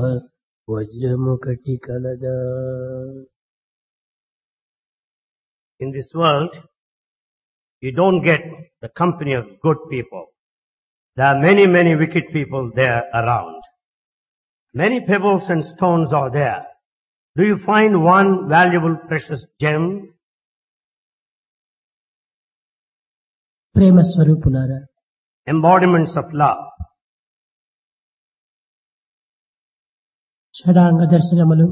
వజ్రముకటి కలదా In this world, you don't get the company of good people. There are many, many wicked people there around. Many pebbles and stones are there. Do you find one valuable precious gem? ప్రేమ స్వరూపులారా Embodiments of love. షడాంగ దర్శనములు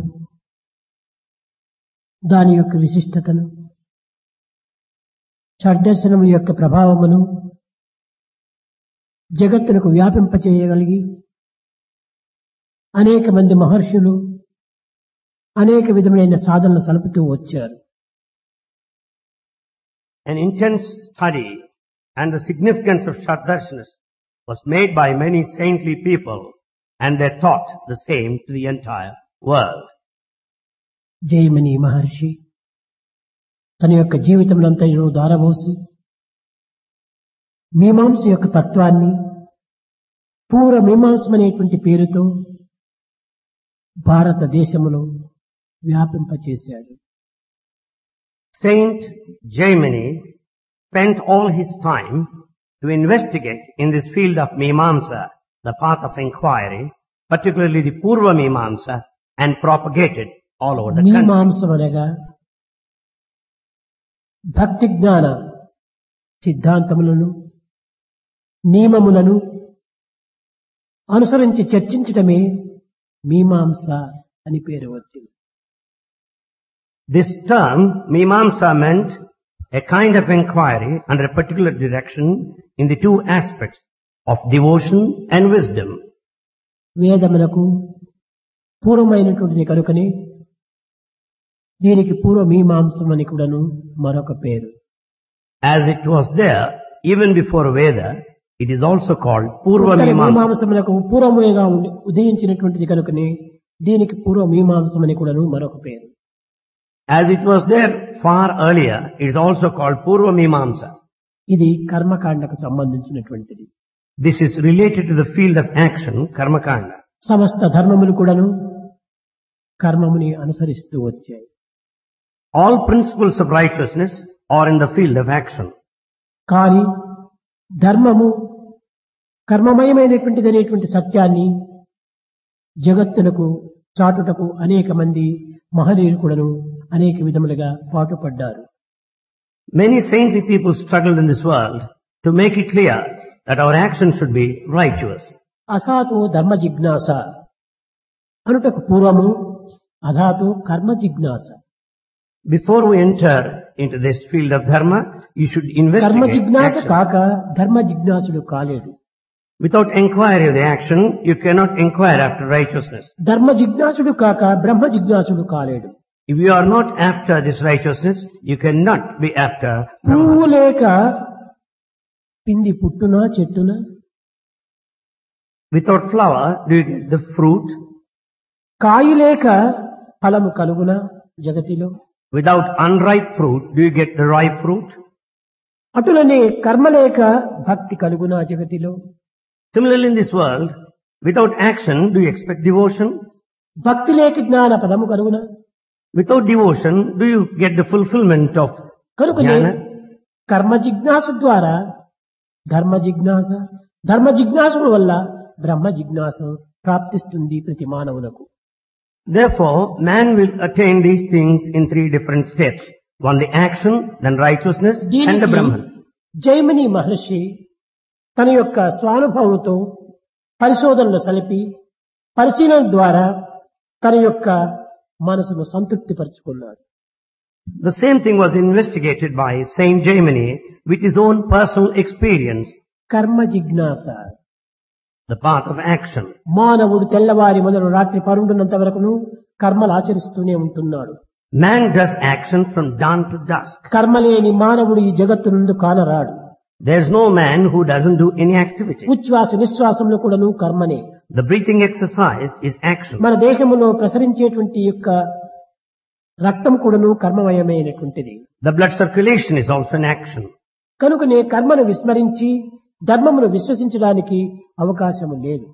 దాని యొక్క విశిష్టతను షడ్దర్శనముల యొక్క ప్రభావమును జగత్తునకు వ్యాపింపచేయగలిగి అనేక మంది మహర్షులు అనేక విధములైన సాధనలు సలుపుతూ వచ్చారు An intense study and the significance of Shaddarshanas was made by many saintly people and they taught the same to the entire world. జయమని మహర్షి తన యొక్క జీవితములంతయు దారబోసి మీమాంస యొక్క తత్వాన్ని పూర్వ మీమాంసం అనేటువంటి పేరుతో భారతదేశములో వ్యాపింపచేశాడు Saint Jaimini spent all his time to investigate in this field of Mimamsa, the path of inquiry, particularly the Purva Mimamsa, and propagated all over the country. మీమాంసం అనగా భక్తి జ్ఞాన సిద్ధాంతములను నియమములను అనుసరించి చర్చించటమే మీమాంస అని పేరు వచ్చింది This term, Mimamsa, meant a kind of inquiry under a particular direction in the two aspects of devotion and wisdom. వేదములకు పూర్వమైనటువంటిది కనుకనే దీనికి పూర్వ మీమాంసం అని కూడాను మరొక పేరు As it was there even before Veda, it is also called Purva Uttara Mimamsa. మీమాంసములకు పూర్వముగా ఉండి ఉదయించినటువంటిది కనుకనే దీనికి పూర్వ మీమాంసం అని కూడాను మరొక పేరు As it was there far earlier, it is also called Purva Mimamsa. ఇది కర్మకాండకు సంబంధించినటువంటిది This is related to the field of action, Karmakanda. సమస్త ధర్మములు కూడాను కర్మముని అనుసరిస్తూ వచ్చాయి All principles of righteousness are in the field of action. కానీ ధర్మము కర్మమయమైనటువంటిది అనేటువంటి సత్యాన్ని జగత్తునకు చాటుటకు అనేక మంది మహనీయులు కూడాను అనేక విధములుగా పాటుపడ్డారు Many saintly people struggled in this world to make it clear that our action should be righteous. అథాతో ధర్మ జిజ్ఞాస అనుటకు పూర్వము అథాతో కర్మ జిజ్ఞాస Before we enter into this field of dharma, you should కర్మ investigate జిజ్ఞాస action. కాక ధర్మ జిజ్ఞాసుడు కాలేడు Without inquiry of the action, you cannot inquire after righteousness. ధర్మ జిజ్ఞాసుడు కాక బ్రహ్మ జిజ్ఞాసుడు కాలేడు If you are not after this righteousness, you cannot be after Brahma. పువ్వు లేక పిండి పుట్టునా చెట్టునా Without flower, do you get the fruit? కాయి లేక ఫలము కలుగునా జగతిలో Without unripe fruit, do you get the ripe fruit? అటులనే కర్మ లేక భక్తి కలుగునా జగతిలో Similarly in this world, without action, do you expect devotion? భక్తి లేక జ్ఞాన పదము కలుగునా Without devotion, do you get the fulfillment of కనుకనే jnana? కర్మ జిజ్ఞాస ద్వారా ధర్మ జిజ్ఞాస ధర్మ జిజ్ఞాసము వల్ల బ్రహ్మ జిజ్ఞాస ప్రాప్తిస్తుంది ప్రతి మానవులకు Therefore, man will attain these things in three different steps. One, the action, then righteousness, and the దీనికి Brahman. జైమిని మహర్షి తన యొక్క స్వానుభవంతో పరిశోధనలు సలిపి పరిశీలన ద్వారా తన యొక్క మనసును సంతృప్తి పరుచుకున్నాడు The same thing was investigated by Saint Jaimini with his own personal experience, కర్మ జిజ్ఞాస the path of action. మానవుడు తెల్లవారి మొదలు రాత్రి పరుండున్నంత వరకును కర్మలు ఆచరిస్తూనే ఉంటున్నాడు Man does action from dawn to dusk. కర్మ లేని మానవుడు ఈ జగత్తు నుండి కానరాడు There's no man who doesn't do any activity. ఉచ్ఛ్వాస నిశ్వాసంలో కూడాను కర్మనే The breathing exercise is action. మన దేహములో ప్రసరించేటువంటి యొక్క రక్తం కూడాను కర్మమయమైనటువంటిది The blood circulation is also an action. కనుకనే కర్మను విస్మరించి ధర్మమును విశ్వసించడానికి అవకాశము లేదు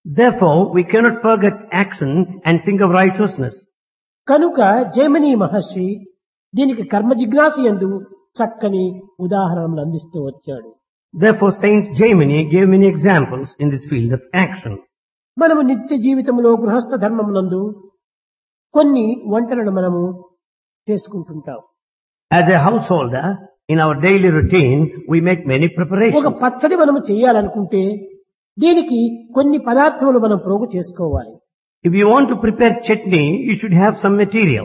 Therefore, we cannot forget action and think of righteousness. కనుక జైమిని మహర్షి దీనికి కర్మ జిజ్ఞాసు ఎందు చక్కని ఉదాహరణలు అందిస్తూ వచ్చాడు Therefore, Saint Jaimini gave many examples in this field of action. మనము నిత్య జీవితంలో గృహస్థ ధర్మమునందు కొన్ని వంటలను మనము చేసుకుంటుంటాం As a householder, in our daily routine, we make many ఒక preparations. పచ్చడి మనము చేయాలనుకుంటే దీనికి కొన్ని పదార్థములు మనం ప్రోగు చేసుకోవాలి If you want to prepare chutney, you should have some material.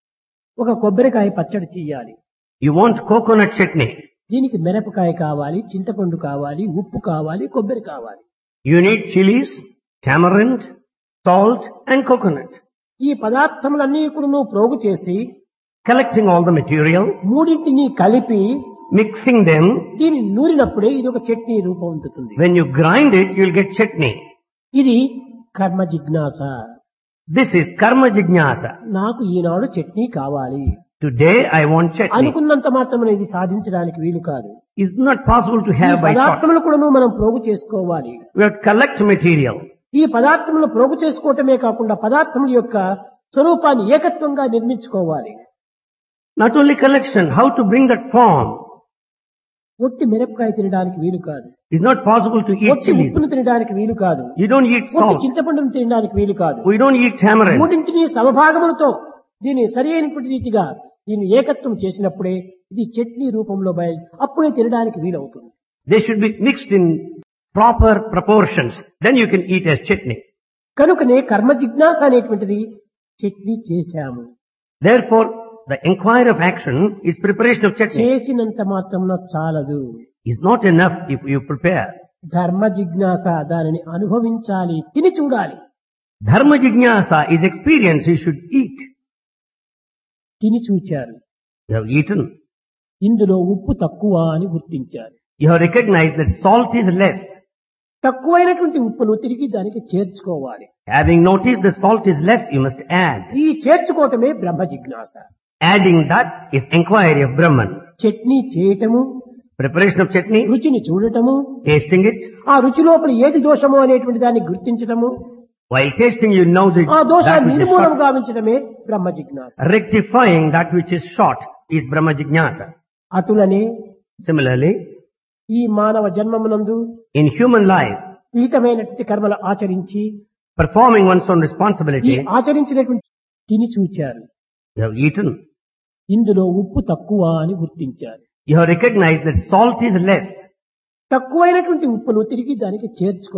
ఒక కొబ్బరికాయ పచ్చడి చేయాలి You want coconut chutney. దీనికి మిరపకాయ కావాలి చింతపండు కావాలి ఉప్పు కావాలి కొబ్బరి కావాలి You need chilies, tamarind, salt and coconut. ఈ పదార్థములన్నీ కూడా నువ్వు ప్రోగు చేసి Collecting all the material, మూడింటిని కలిపి mixing them. దీన్ని నూరినప్పుడే ఇది ఒక chutney రూపొందుతుంది When you grind it, you'll get chutney. ఇది కర్మ జిజ్ఞాస This is karma jijnasa. నాకు ఈనాడు చట్నీ కావాలి Today I want chutney. అనుకున్నంత మాత్రం ఇది సాధించడానికి వీలు కాదు It's not possible to ఈ have by thought. పదార్థములు కూడా మనం ప్రోగు చేసుకోవాలి We have to collect material. ఈ పదార్థములు ప్రోగు చేసుకోవటమే కాకుండా పదార్థముల యొక్క స్వరూపాన్ని ఏకత్వంగా నిర్మించుకోవాలి Not only collection, how to bring that form. ఒట్టి మిరపకాయ తినడానికి వీలు కాదు It's not possible to eat ఒట్టి chilies. ఉప్పును తినడానికి వీలు కాదు You don't eat ఒట్టి salt. చింతపండును తినడానికి వీలు కాదు We don't eat tamarind. మూడింటిని సమభాగములతో దీన్ని సరి అయినటువంటి రీతిగా దీన్ని ఏకత్వం చేసినప్పుడే ఇది చట్నీ రూపంలో బయలు అప్పుడే తినడానికి వీలవుతుంది They should be mixed in proper proportions. Then you can eat as chutney. కనుకనే కర్మ జిజ్ఞాస అనేటువంటిది చట్నీ చేశాము Therefore, the inquiry of action is preparation of chutney. చేసినంత మాత్రం చాలదు Is not enough if you prepare. ధర్మ జిజ్ఞాస దానిని అనుభవించాలి తిని చూడాలి Dharma jijnasa is experience you should eat. తిని చూచారు You have eaten. ఇందులో ఉప్పు తక్కువ అని గుర్తించారు You have recognized that salt is less. తక్కువైనటువంటి ఉప్పును తిరిగి దానికి చేర్చుకోవాలి Having noticed the salt is less, you must add. ఈ చేర్చుకోవటమే బ్రహ్మ జిజ్ఞాస Adding that is inquiry of Brahman. Chutney చేయటము Preparation of chutney, రుచిని చూడటము tasting it. ఆ రుచి లోపల ఏది దోషము అనేటువంటి దాన్ని గుర్తించటము While tasting, you know the, ఆ that దోషాన్ని which is నిర్మూలన short. గావించడమే బ్రహ్మ జిజ్ఞాస Rectifying that which is short is Brahma jijnasa. అటులనే Similarly, ఈ మానవ జన్మమునందు in human life, విహితమైనటువంటి కర్మలు ఆచరించి performing one's own ఈ responsibility, ఆచరించినటువంటి తిని చూచారు you have eaten. ఇందులో ఉప్పు తక్కువ అని గుర్తించారు You have recognized that salt is less. తక్కువైనటువంటి ఉప్పును తిరిగి దానికి చేర్చుకో